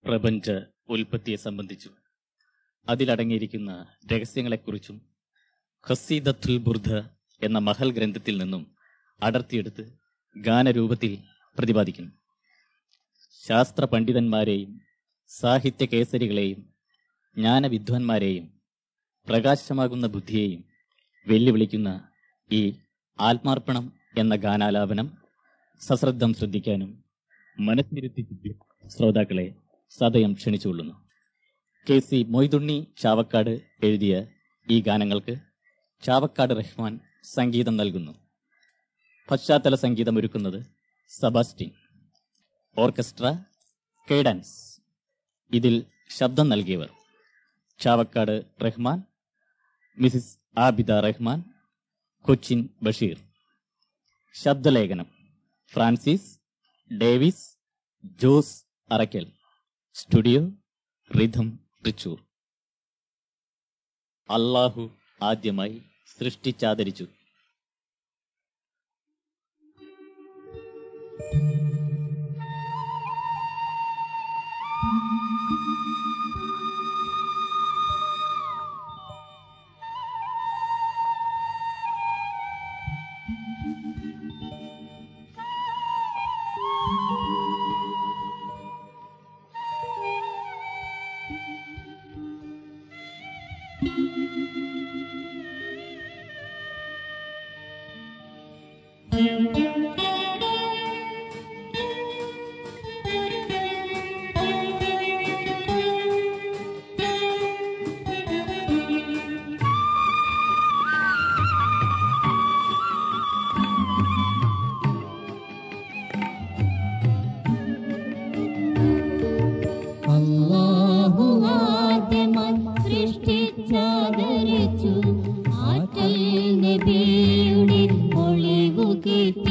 പ്രപഞ്ച ഉൽപ്പത്തിയെ സംബന്ധിച്ചും അതിലടങ്ങിയിരിക്കുന്ന രഹസ്യങ്ങളെക്കുറിച്ചും ഖസീദത്തുൽ ബുർദ എന്ന മഹൽ ഗ്രന്ഥത്തിൽ നിന്നും അടർത്തിയെടുത്ത് ഗാനരൂപത്തിൽ പ്രതിപാദിക്കുന്നു ശാസ്ത്ര പണ്ഡിതന്മാരെയും സാഹിത്യ കേസരികളെയും ജ്ഞാനവിദ്വാൻമാരെയും പ്രകാശമാകുന്ന ബുദ്ധിയെയും വെല്ലുവിളിക്കുന്ന ഈ ആത്മാർപ്പണം എന്ന ഗാനാലാപനം സശ്രദ്ധം ശ്രദ്ധിക്കാനും മനസ്സിരുത്തി ശ്രോതാക്കളെ സദയം ക്ഷണിച്ചുകൊള്ളുന്നു കെ സി മൊയ്തുണ്ണി ചാവക്കാട് എഴുതിയ ഈ ഗാനങ്ങൾക്ക് ചാവക്കാട് റഹ്മാൻ സംഗീതം നൽകുന്നു പശ്ചാത്തല സംഗീതമൊരുക്കുന്നത് സബാസ്റ്റിൻ ഓർക്കസ്ട്ര കേഡൻസ് ഇതിൽ ശബ്ദം നൽകിയവർ ചാവക്കാട് റഹ്മാൻ മിസിസ് ആബിദ റഹ്മാൻ കൊച്ചിൻ ബഷീർ ശബ്ദലേഖനം Francis Davis Jose Arakkal studio rhythm Trichur Allah ആദ്യമായി സൃഷ്ടിച്ചാദരിച്ചു അല്ലാഹു ആദ്യമായി സൃഷ്ടിച്ചാദരിച്ചു ആറ്റൽ നബിയുടെ ഒളിവു കേട്ടു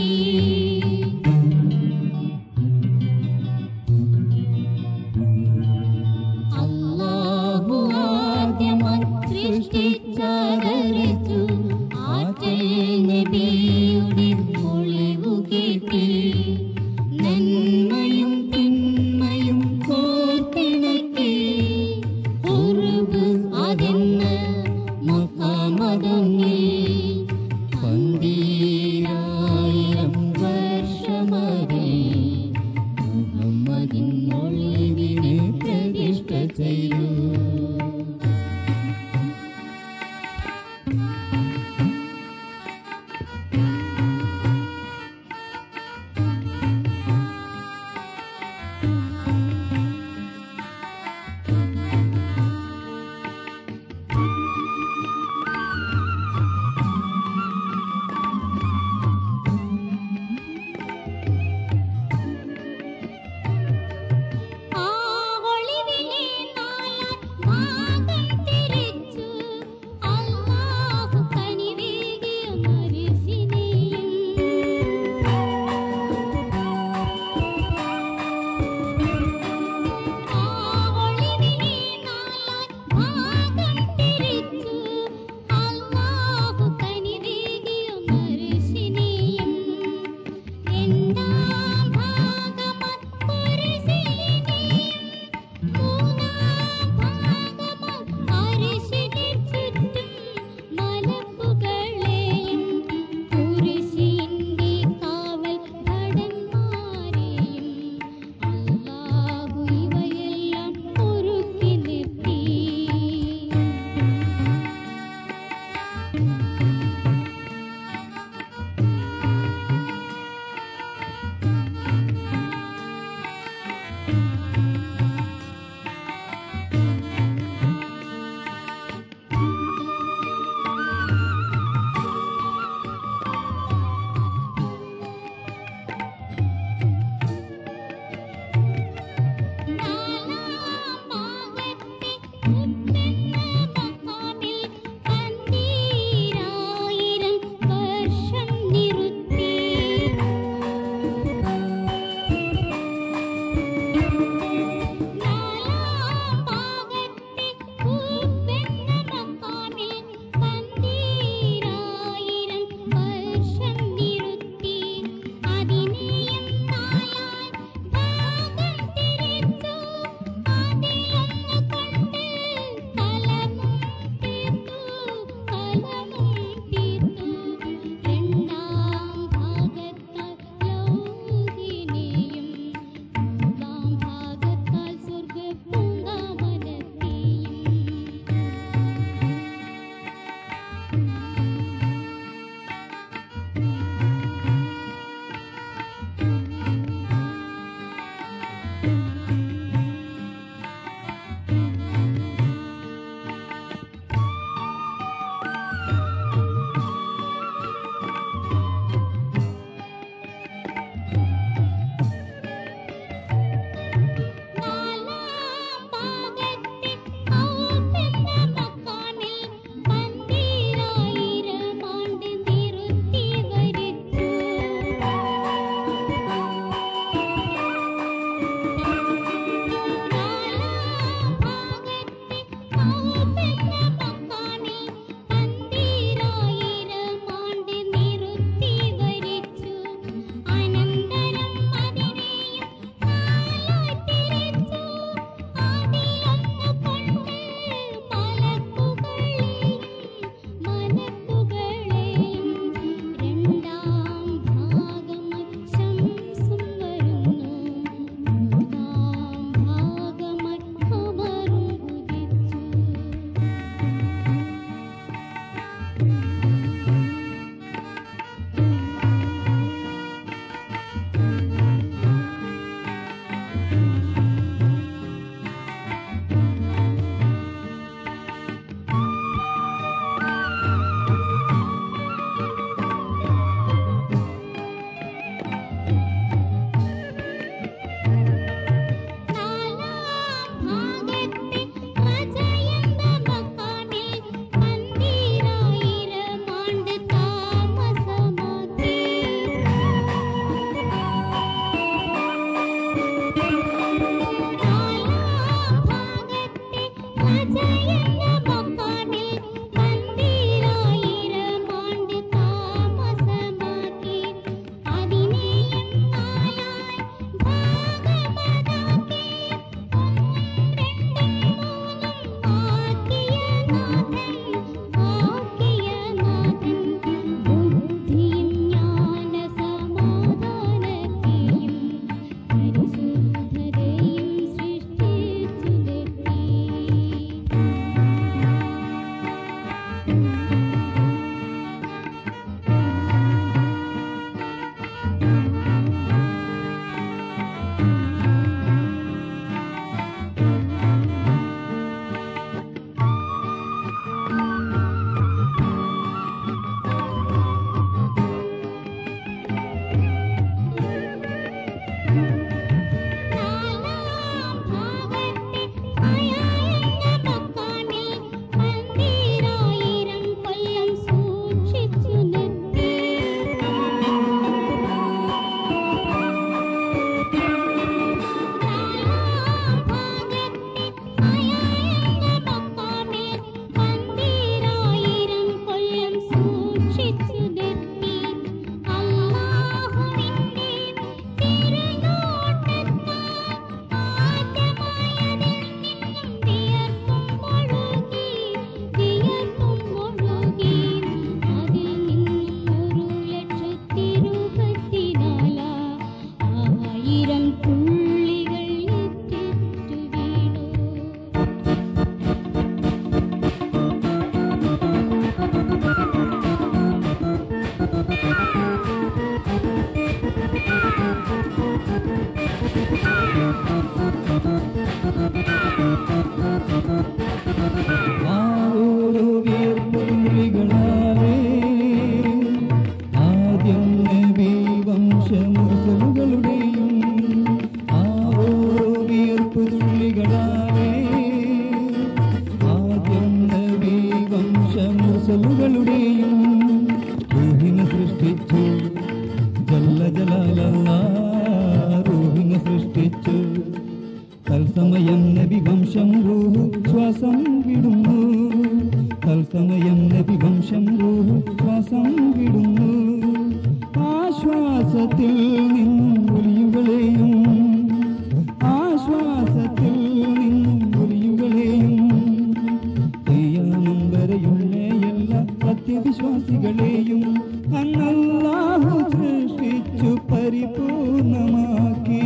തത്സമയം നബി വംശം റൂഹ് ശ്വാസം വിടുന്നു തത്സമയം നബി വംശം റൂഹ് ശ്വാസം വിടുന്നു ആശ്വാസത്തിൽ നിന്നും ഒലിയുകളെയും ആശ്വാസത്തിൽ നിന്നും ഒലിയുകളെയും ചെയ്യാനും വരെയുള്ള എല്ലാ സത്യവിശ്വാസികളെയും അന്നല്ലാഹു സൃഷ്ടിച്ചു പരിപൂർണമാക്കി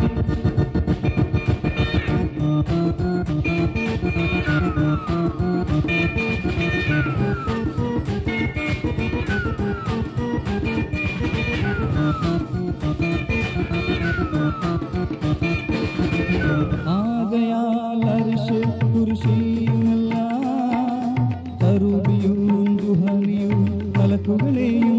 ആകയാൽ അർശ് കുർശിയുമല്ല കറുബിയും ദുഹനിയും മലക്കുകളെയും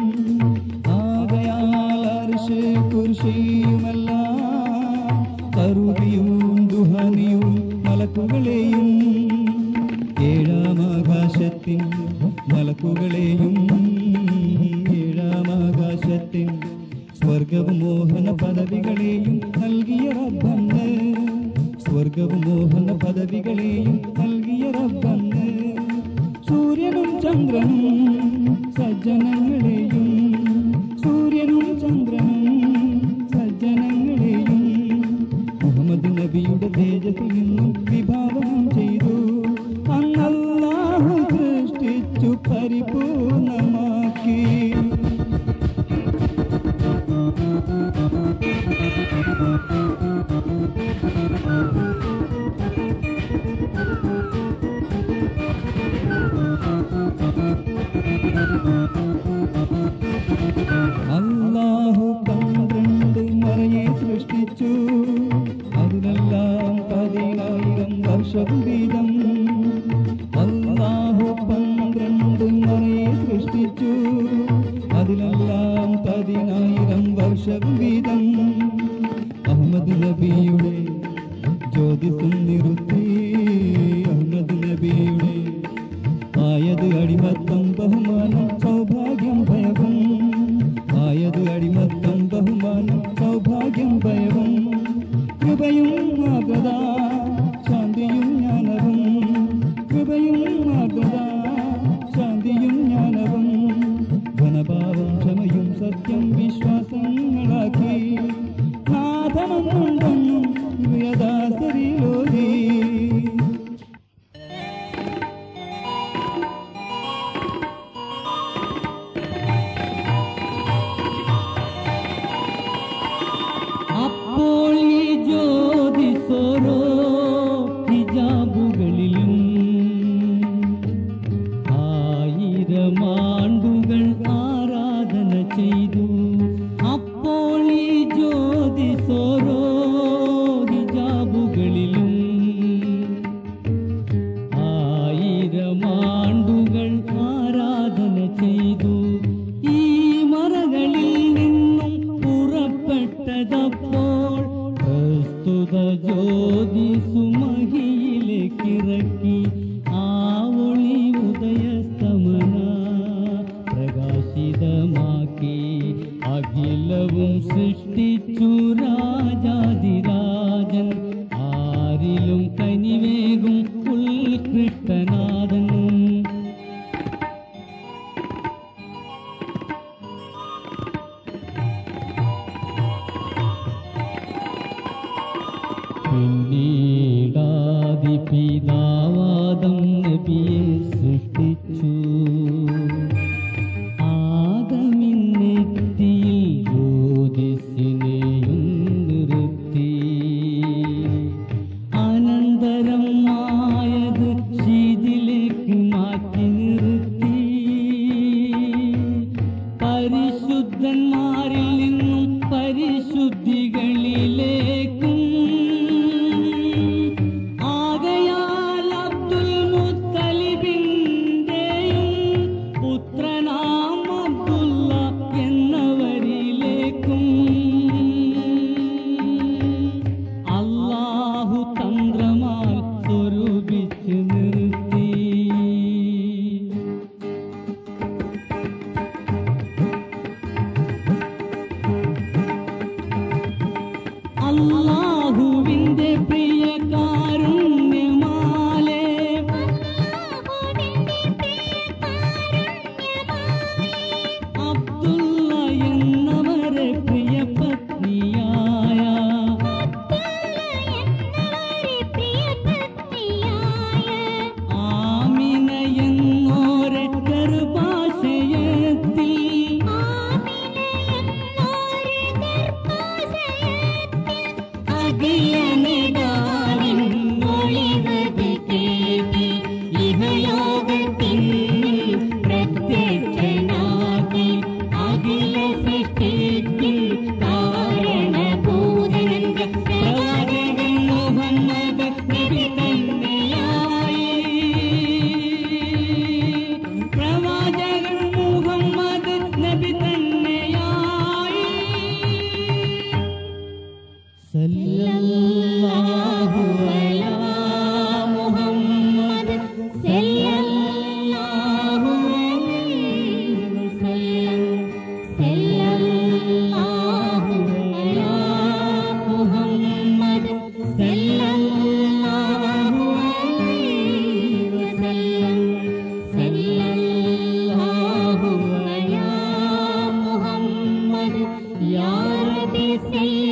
ആകയാൽ അർശ് കുർശിയുമല്ല കറുബിയും ദുഹനിയും മലക്കുകളെയും ഏഴാം ആകാശത്തിൻ മലക്കുകളെയും ഏഴാം ആകാശത്തിൻ സ്വർഗവും മോഹന പദവികളെയും നൽകിയ റബ്ബന്ന് സ്വർഗവും മോഹന പദവികളെയും നൽകിയ റബ്ബന്ന് സൂര്യനും ചന്ദ്രനും സജ്ജനങ്ങളെയും സൂര്യനും ചന്ദ്രനും സജ്ജനങ്ങളെയും മുഹമ്മദ് നബിയുടെ തേജസ്സിൽ നിന്നും വിഭാവനം ചെയ്തു അന്നല്ലാഹു സൃഷ്ടിച്ചു പരിപൂർണമാക്കി അല്ലാഹു പന്ത്രണ്ട് മറയെ സൃഷ്ടിച്ചു അതിനെല്ലാം പതിനായിരം വർഷം വീതം അല്ലാഹു പന്ത്രണ്ട് മറയെ സൃഷ്ടിച്ചു അതിലെല്ലാം പതിനായിരം വർഷം വീതം അഹമ്മദ് നബിയുടെ ജ്യോതിസും നിറുത്തി അഹമ്മദ് നബിയുടെ ആയത് അടിമത്തം ബഹുമാനം സൗഭാഗ്യം ഭയവും ആയത് അടിമത്തം ബഹുമാനം സൗഭാഗ്യം ഭയവും കൃപയും ആഗത ശാന്തിയും ജ്ഞാനവും കൃപയും ആഗത ശാന്തിയും ജ്ഞാനവും ഘനഭാവം ക്ഷമയും സത്യം വിശ്വാസങ്ങളാക്കി നാഥമെന്നുണ്ടെന്നും യഥാസരിലോരി അപ്പോൾ ഈ ജ്യോതിസോരോ ഹിജാബുകളിലും ആയിരം ആണ്ടുകൾ ആരാധന ചെയ്തു അപ്പോൾ ഈ ജ്യോതിസോരോ ഹിജാബുകളിലും ആയിരം ആണ്ടുകൾ ആരാധന ചെയ്തു ഈ മറകളിൽ നിന്നും പുറപ്പെട്ടതപ്പോൾ പ്രസ്തുത ജ്യോതി സുമഹിയിലേക്കിറക്കി ആ ഒളി ഉദയസ്തമന പ്രകാശിതമാക്കി അഖിലവും സൃഷ്ടിച്ചു രാജാതിരാജൻ ആരിലും കനിവേകും ഉത്കൃഷ്ടനാഥൻ പിന്നീടാദി പിതാവാദം നബിയെ സൃഷ്ടിച്ചു ആദമിന്നെത്തിയിൽ ജ്യോതിസിനെയും നിർത്തി അനന്തരം ആയത് ശീതിലേക്ക് മാറ്റി നിർത്തി പരിശുദ്ധന്മാരിൽ നിന്നും പരിശുദ്ധികളിലേക്കും പ്രിയനിതാവിൻ ഒളിവത് കേട്ടി ഇഹലോകത്തിൻ പ്രത്യക്ഷനാക്കി അഖില സൃഷ്ടിക്കിൻ കാരണഭൂതനന്റെ പ്രവാചകൻ മുഹമ്മദ് നബി തന്നെയായി പ്രവാചകൻ മുഹമ്മദ് നബി തന്നെയായി സല്ലല്ലാഹു അലാ മുഹമ്മദ് സല്ലല്ലാഹു അലൈഹി വസല്ലം സല്ലല്ലാഹു അലാ മുഹമ്മദ് സല്ലല്ലാഹു അലൈഹി വസല്ലം സല്ലല്ലാഹു അലാ മുഹമ്മദ് യാ റബ്ബി സല്ലി